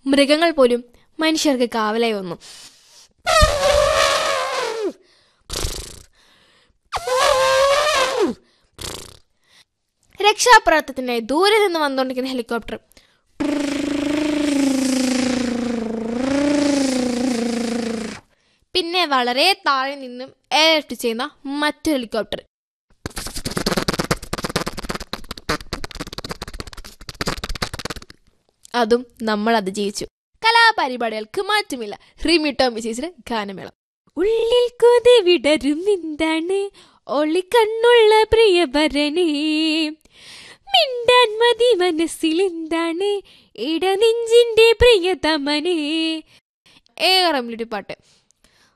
മൃഗങ്ങൾ പോലും മനുഷ്യർക്ക് കാവലായി വന്നു രക്ഷാപ്രവർത്തനത്തിനായി ദൂരെ നിന്ന് വന്നുകൊണ്ടിരിക്കുന്ന ഹെലികോപ്റ്റർ പിന്നെ വളരെ താഴെ നിന്നും എയർലിഫ്റ്റ് ചെയ്യുന്ന മറ്റൊരു ഹെലികോപ്റ്റർ അതും നമ്മൾ അതിജീവിച്ചു കലാപരിപാടികൾക്ക് മാറ്റമില്ല റിമി ടോമി ചേച്ചിയുടെ ഗാനമേളം ഉള്ളിൽ കൊതി വിടരും എന്താണ് ഒളിക്കണ്ണുള്ള പ്രിയവരനെ മിണ്ടാൻ മതി മനസ്സിൽ എന്താണ് ഇടനെഞ്ചിന്റെ പ്രിയതമനെ ഏറെ പാട്ട്